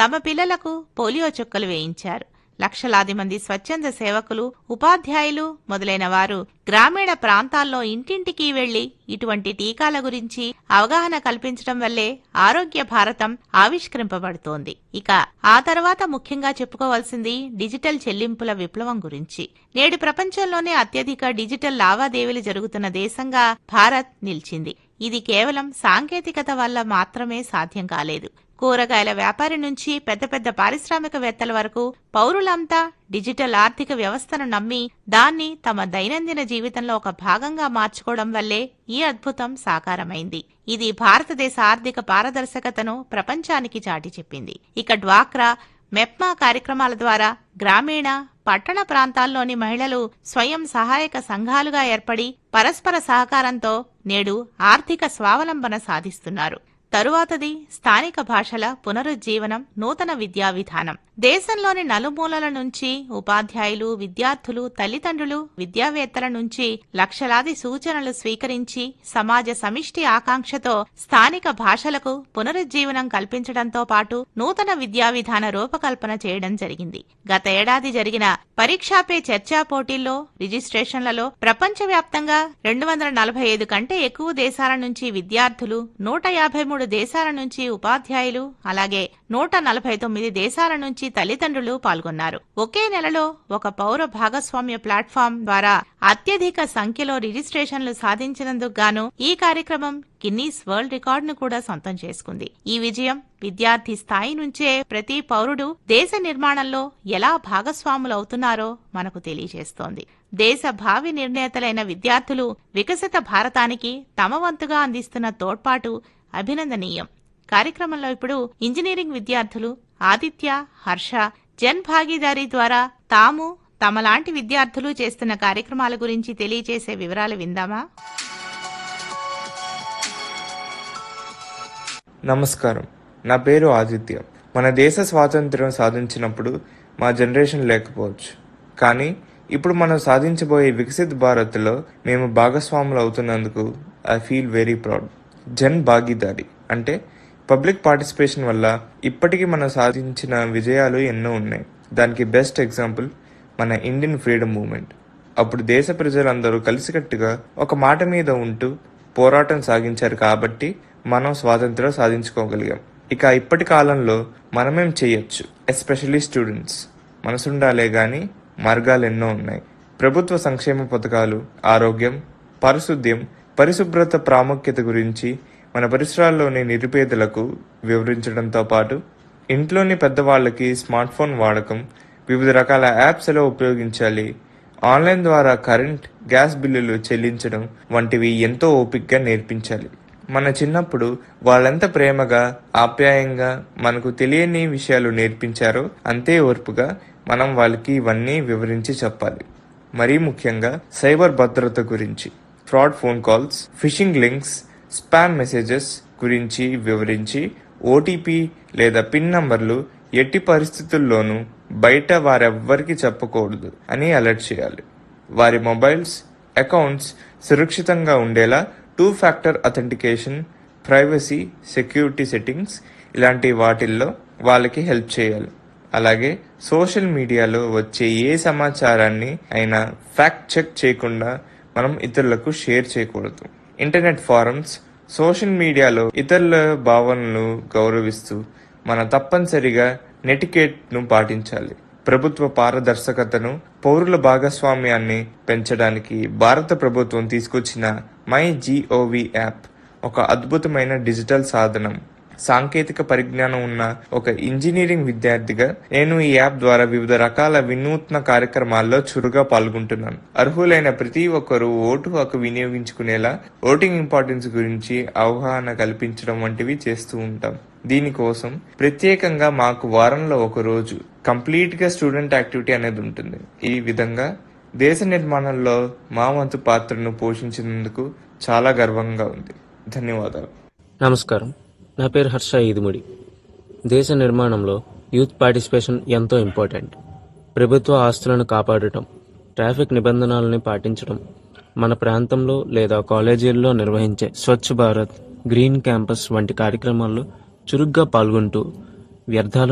తమ పిల్లలకు పోలియో చుక్కలు వేయించారు లక్షలాది మంది స్వచ్ఛంద సేవకులు ఉపాధ్యాయులు మొదలైన వారు గ్రామీణ ప్రాంతాల్లో ఇంటింటికి వెళ్లి ఇటువంటి టీకాల గురించి అవగాహన కల్పించడం వల్లే ఆరోగ్య భారతం ఆవిష్కరింపబడుతోంది ఇక ఆ తర్వాత ముఖ్యంగా చెప్పుకోవాల్సింది డిజిటల్ చెల్లింపుల విప్లవం గురించి నేడు ప్రపంచంలోనే అత్యధిక డిజిటల్ లావాదేవీలు జరుగుతున్న దేశంగా భారత్ నిలిచింది ఇది కేవలం సాంకేతికత వల్ల మాత్రమే సాధ్యం కాలేదు కూరగాయల వ్యాపారి నుంచి పెద్ద పెద్ద పారిశ్రామికవేత్తల వరకు పౌరులంతా డిజిటల్ ఆర్థిక వ్యవస్థను నమ్మి దాన్ని తమ దైనందిన జీవితంలో ఒక భాగంగా మార్చుకోవడం వల్లే ఈ అద్భుతం సాకారమైంది ఇది భారతదేశ ఆర్థిక పారదర్శకతను ప్రపంచానికి చాటి చెప్పింది ఇక డ్వాక్రా మెప్మా కార్యక్రమాల ద్వారా గ్రామీణ పట్టణ ప్రాంతాల్లోని మహిళలు స్వయం సహాయక సంఘాలుగా ఏర్పడి పరస్పర సహకారంతో నేడు ఆర్థిక స్వావలంబన సాధిస్తున్నారు తరువాతది స్థానిక భాషల పునరుజ్జీవనం నూతన విద్యా విధానం దేశంలోని నలుమూలల నుంచి ఉపాధ్యాయులు విద్యార్థులు తల్లిదండ్రులు విద్యావేత్తల నుంచి లక్షలాది సూచనలు స్వీకరించి సమాజ సమిష్టి ఆకాంక్షతో స్థానిక భాషలకు పునరుజ్జీవనం కల్పించడంతో పాటు నూతన విద్యా విధాన రూపకల్పన చేయడం జరిగింది గత ఏడాది జరిగిన పరీక్షా పే చర్చా పోటీల్లో రిజిస్ట్రేషన్లలో ప్రపంచవ్యాప్తంగా రెండు వందల నలభై ఐదు కంటే ఎక్కువ దేశాల నుంచి విద్యార్థులు నూట యాభై మూడు దేశాల నుంచి ఉపాధ్యాయులు అలాగే నూట నలభై తొమ్మిది దేశాల నుంచి తల్లిదండ్రులు పాల్గొన్నారు ఒకే నెలలో ఒక పౌర భాగస్వామ్య ప్లాట్ఫామ్ ద్వారా అత్యధిక సంఖ్యలో రిజిస్ట్రేషన్లు సాధించినందుకు గాను ఈ కార్యక్రమం గిన్నీస్ వరల్డ్ రికార్డును కూడా సొంతం చేసుకుంది ఈ విజయం విద్యార్థి స్థాయి నుంచే ప్రతి పౌరుడు దేశ నిర్మాణంలో ఎలా భాగస్వాములవుతున్నారో మనకు తెలియజేస్తోంది దేశ భావి నిర్ణేతలైన విద్యార్థులు వికసిత భారతానికి తమ వంతుగా అందిస్తున్న తోడ్పాటు అభినందనీయం కార్యక్రమంలో ఇప్పుడు ఇంజనీరింగ్ విద్యార్థులు ఆదిత్య హర్ష జన్ భాగీదారీ ద్వారా తాము తమలాంటి విద్యార్థులు చేస్తున్న కార్యక్రమాల గురించి తెలియజేసే వివరాలు విందామా నమస్కారం నా పేరు ఆదిత్య మన దేశ స్వాతంత్ర్యం సాధించినప్పుడు మా జనరేషన్ లేకపోవచ్చు కానీ ఇప్పుడు మనం సాధించబోయే వికసిత్ భారత్లో మేము భాగస్వాములు అవుతున్నందుకు I feel very proud Jan Bhagidari అంటే పబ్లిక్ పార్టిసిపేషన్ వల్ల ఇప్పటికీ మనం సాధించిన విజయాలు ఎన్నో ఉన్నాయి దానికి బెస్ట్ ఎగ్జాంపుల్ మన ఇండియన్ ఫ్రీడమ్ మూమెంట్ అప్పుడు దేశ ప్రజలందరూ కలిసికట్టుగా ఒక మాట మీద ఉంటూ పోరాటం సాగించారు కాబట్టి మనం స్వాతంత్రం సాధించుకోగలిగాం ఇక ఇప్పటి కాలంలో మనమేం చేయొచ్చు ఎస్పెషల్లీ స్టూడెంట్స్ మనసుండాలే గాని మార్గాలు ఎన్నో ఉన్నాయి ప్రభుత్వ సంక్షేమ పథకాలు ఆరోగ్యం పారిశుద్ధ్యం పరిశుభ్రత ప్రాముఖ్యత గురించి మన పరిసరాల్లోని నిరుపేదలకు వివరించడంతో పాటు ఇంట్లోని పెద్దవాళ్ళకి స్మార్ట్ ఫోన్ వాడకం వివిధ రకాల యాప్స్ ఎలా ఉపయోగించాలి ఆన్లైన్ ద్వారా కరెంట్ గ్యాస్ బిల్లులు చెల్లించడం వంటివి ఎంతో ఓపికగా నేర్పించాలి మన చిన్నప్పుడు వాళ్ళెంత ప్రేమగా ఆప్యాయంగా మనకు తెలియని విషయాలు నేర్పించారో అంతే ఓర్పుగా మనం వాళ్ళకి ఇవన్నీ వివరించి చెప్పాలి మరీ ముఖ్యంగా సైబర్ భద్రత గురించి fraud phone calls phishing links spam messages గురించి వివరించి ఓటీపీ లేదా పిన్ నంబర్లు ఎట్టి పరిస్థితుల్లోనూ బయట వారెవ్వరికి చెప్పకూడదు అని అలర్ట్ చేయాలి వారి మొబైల్స్ అకౌంట్స్ సురక్షితంగా ఉండేలా two factor authentication privacy security settings ఇలాంటి వాటిల్లో వాళ్ళకి హెల్ప్ చేయాలి అలాగే సోషల్ మీడియాలో వచ్చే ఏ సమాచారాన్ని అయినా ఫ్యాక్ట్ చెక్ చేయకుండా మనం ఇతరులకు షేర్ చేయకూడదు ఇంటర్నెట్ ఫారమ్స్ సోషల్ మీడియాలో ఇతరుల భావనలు గౌరవిస్తూ మన తప్పనిసరిగా నెటికేట్ను పాటించాలి ప్రభుత్వ పారదర్శకతను పౌరుల భాగస్వామ్యాన్ని పెంచడానికి భారత ప్రభుత్వం తీసుకొచ్చిన మై జీఓవి యాప్ ఒక అద్భుతమైన డిజిటల్ సాధనం సాంకేతిక పరిజ్ఞానం ఉన్న ఒక ఇంజనీరింగ్ విద్యార్థిగా నేను ఈ యాప్ ద్వారా వివిధ రకాల వినూత్న కార్యక్రమాల్లో చురుగా పాల్గొంటున్నాను అర్హులైన ప్రతి ఒక్కరూ ఓటు హక్కు వినియోగించుకునేలా ఓటింగ్ ఇంపార్టెన్స్ గురించి అవగాహన కల్పించడం వంటివి చేస్తూ ఉంటాం దీనికోసం ప్రత్యేకంగా మాకు వారంలో ఒక రోజు కంప్లీట్ గా స్టూడెంట్ యాక్టివిటీ అనేది ఉంటుంది ఈ విధంగా దేశ నిర్మాణంలో మా వంతు పాత్రను పోషించినందుకు చాలా గర్వంగా ఉంది ధన్యవాదాలు నమస్కారం నా పేరు హర్ష ఈదుముడి దేశ నిర్మాణంలో యూత్ పార్టిసిపేషన్ ఎంతో ఇంపార్టెంట్ ప్రభుత్వ ఆస్తులను కాపాడటం ట్రాఫిక్ నిబంధనలని పాటించడం మన ప్రాంతంలో లేదా కాలేజీల్లో నిర్వహించే స్వచ్ఛ భారత్ గ్రీన్ క్యాంపస్ వంటి కార్యక్రమాల్లో చురుగ్గా పాల్గొంటూ వ్యర్థాలు